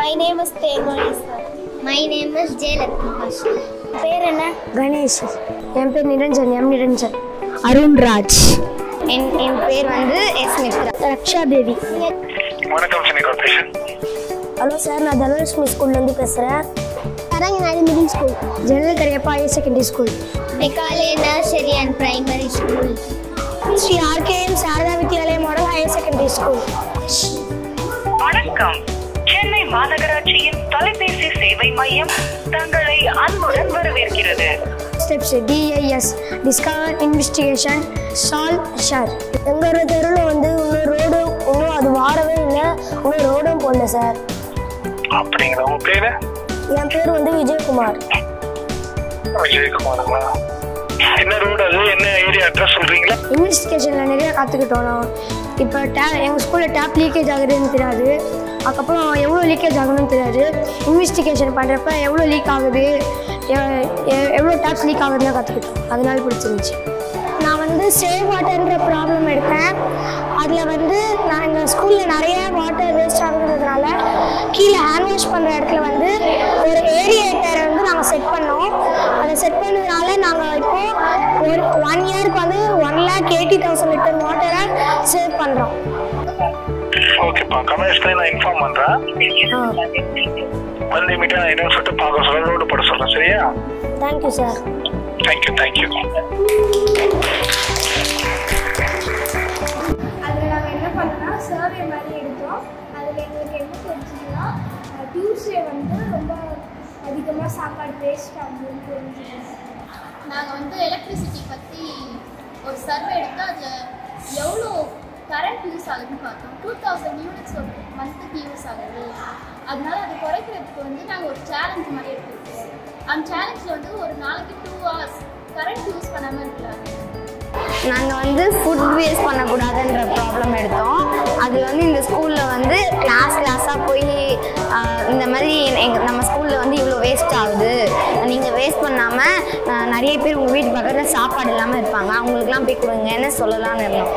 my name is Thenmozhi sir my name is Jayalakshmi பேர் என்ன கணேஷ் என் பேர் நிரஞ்சன் எம் நிரஞ்சன் அருண்ராஜ் என் என் பேர் வந்து எஸ் மித்ரா ரக்ஷா தேவி வணக்கம் சென்னை கார்பரேஷன் ஹலோ சார் நான் தனலட்சுமி ஸ்கூல்லேருந்து பேசுகிறேன் Aranganadu middle school general Cariappa higher secondary school Macaulay nursery and primary school Sri RKM Sarada Vidyalaya model higher secondary school வணக்கம் சென்னை மாநகராட்சியின் தொலைபேசி சேவை மையம் தங்களை அன்புடன் வரவேற்கிறது steps DIS discover investigation solve share எங்கள் தெருவில் வந்து இன்னும் ரோடு இன்னும் அது வாரவே இல்லை இன்னும் ரோடும் போடல சார் அப்படிங்களா உங்க பேரு என் பேர் வந்து விஜயகுமார் விஜயகுமாருங்களா என்ன ரோடு அது என்ன ஏரியா அட்ரஸ் சொல்றீங்களா இன்வெஸ்டிகேஷனில் நிறைய கற்றுக்கிட்டோம் நான் இப்போ டே எங்கள் ஸ்கூலில் டேப் லீக்கேஜ் ஆகுதுன்னு தெரியாது அதுக்கப்புறம் எவ்வளோ லீக்கேஜ் ஆகணும்னு தெரியாது இன்வெஸ்டிகேஷன் பண்ணுறப்ப எவ்வளோ லீக் ஆகுது எ- எ- எவ்வளோ டேப்ஸ் லீக் ஆகுதுன்னு கற்றுக்கிட்டோம் அதனால பிடிச்சிருந்துச்சு நான் வந்து சேவ் வாட்டர்ன்ற ப்ராப்ளம் எடுத்தேன் அதில் வந்து நான் எங்கள் ஸ்கூலில் நிறைய வாட்டர் வேஸ்ட் ஆகுறதுனால கீழே ஹேண்ட் வாஷ் பண்ணுற இடத்துல வந்து ஒரு ஏரியேட்டரை வந்து நாங்கள் செட் பண்ணோம் அதை செட் பண்ணதுனால நாங்கள் இப்போ ஒரு ஒன் இயருக்கு வந்து one lakh eighty thousand litre வாட்டரை சேவ் பண்ணுறோம் ஓகேப்பா கமர்ஷியல் நான் இன்ஃபார்ம் பண்றேன் வந்து மீட்டர் நான் என்னன்னு சொல்லிட்டு பார்க்க சொல்ல ரோடு போட சொல்றேன் சரியா தேங்க்யூ சார் தேங்க்யூ தேங்க்யூ அதில் நாங்கள் என்ன பண்ணோம்னா சர்வே மாதிரி எடுத்தோம் அதில் எங்களுக்கு என்ன தெரிஞ்சுதுன்னா டியூஸ்டே வந்து ரொம்ப அதிகமாக சாப்பாடு வேஸ்ட் ஆகுதுன்னு தெரிஞ்சுது நாங்கள் வந்து எலக்ட்ரிசிட்டி பற்றி ஒரு சர்வே எடுத்து அதில் எவ்வளோ கரண்ட் யூஸ் ஆகுதுன்னு பார்த்தோம் டூ தௌசண்ட் யூனிட்ஸ் ஒரு மந்த்துக்கு யூஸ் ஆகுது அதனால அது குறைக்கிறதுக்கு வந்து நாங்கள் ஒரு சேலஞ்ச் மாதிரி எடுத்துருக்கோம் அந்த சேலஞ்சில் வந்து ஒரு நாளைக்கு டூ ஹவர்ஸ் கரண்ட் யூஸ் பண்ணாமல் இருக்கலாம் நாங்கள் வந்து ஃபுட் வேஸ்ட் பண்ணக்கூடாதுன்ற ப்ராப்ளம் எடுத்தோம் அதில் வந்து இந்த ஸ்கூலில் வந்து கிளாஸ் கிளாஸாக போய் ஆஹ், இந்த மாதிரி எங்கள் நம்ம ஸ்கூலில் வந்து இவ்வளோ வேஸ்ட் ஆகுது நீங்கள் வேஸ்ட் பண்ணாமல் நிறைய பேர் உங்கள் வீட்டு பக்கத்தில் சாப்பாடு இல்லாமல் இருப்பாங்க அவங்களுக்குலாம் போய் கொடுங்கன்னு சொல்லலாம்னு இருந்தோம்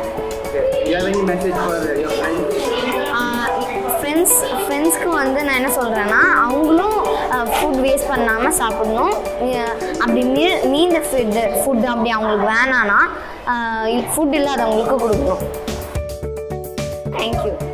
ஃப்ரெண்ட்ஸ் ஃப்ரெண்ட்ஸ்க்கு வந்து நான் என்ன சொல்கிறேன்னா அவங்களும் ஃபுட் வேஸ்ட் பண்ணாமல் சாப்பிடணும் அஹ் அப்படி மீ மீந்த ஃபுட்டு ஃபுட் அப்படி அவங்களுக்கு வேணான்னா ஃபுட் இல்லாதவங்களுக்கு கொடுக்கணும் தேங்க்யூ